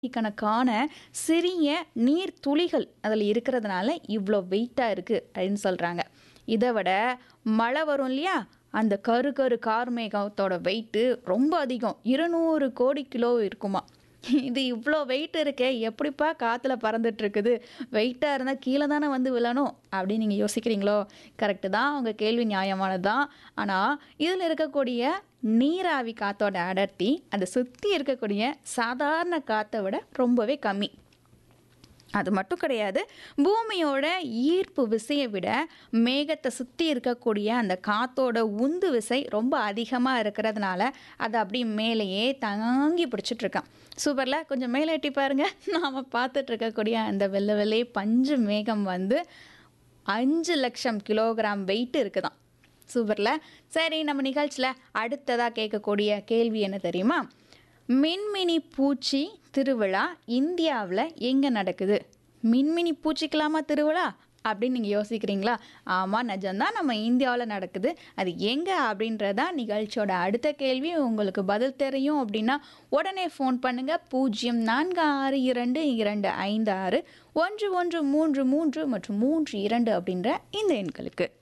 கணக்கான சிறிய நீர் துளிகள் அதில் இருக்கிறதுனால இவ்வளோ வெயிட்டாக இருக்குது அப்படின்னு சொல்கிறாங்க இதை விட மழை வரும் இல்லையா அந்த கரு கரு கார்மேகத்தோட வெயிட்டு ரொம்ப அதிகம் இருநூறு கோடி கிலோ இருக்குமா இது இவ்வளோ வெயிட் இருக்கே எப்படிப்பா காற்றுல பறந்துட்டு இருக்குது வெயிட்டாக இருந்தால் கீழே தானே வந்து விழணும் அப்படின்னு நீங்கள் யோசிக்கிறீங்களோ கரெக்டு தான் உங்கள் கேள்வி நியாயமானது தான் ஆனால் இதில் இருக்கக்கூடிய நீராவி காற்றோட அடர்த்தி அதை சுற்றி இருக்கக்கூடிய சாதாரண காற்றை விட ரொம்பவே கம்மி அது மட்டும் கிடையாது பூமியோட ஈர்ப்பு விசையை விட மேகத்தை சுற்றி இருக்கக்கூடிய அந்த காத்தோட உந்து விசை ரொம்ப அதிகமாக இருக்கிறதுனால அது அப்படி மேலேயே தாங்கி பிடிச்சிட்டு இருக்கான் சூப்பரில் கொஞ்சம் மேலே எட்டி பாருங்க நாம் பார்த்துட்டு இருக்கக்கூடிய அந்த வெள்ளை வெள்ளை பஞ்சு மேகம் வந்து அஞ்சு லட்சம் கிலோகிராம் வெயிட் இருக்குதாம் சூப்பரில் சரி நம்ம நிகழ்ச்சியில் அடுத்ததாக கேட்கக்கூடிய கேள்வி என்ன தெரியுமா மின்மினி பூச்சி திருவிழா இந்தியாவில் எங்கே நடக்குது மின்மினி பூச்சிக்கலாமா திருவிழா அப்படின்னு நீங்கள் யோசிக்கிறீங்களா ஆமாம் நிஜம்தான் நம்ம இந்தியாவில் நடக்குது அது எங்கே அப்படின்றதா நிகழ்ச்சியோட அடுத்த கேள்வி உங்களுக்கு பதில் தெரியும் அப்படின்னா உடனே ஃபோன் பண்ணுங்கள் பூஜ்ஜியம் நான்கு ஆறு இரண்டு இரண்டு ஐந்து ஆறு ஒன்று ஒன்று மூன்று மூன்று மற்றும் மூன்று இரண்டு அப்படின்ற இந்த எண்களுக்கு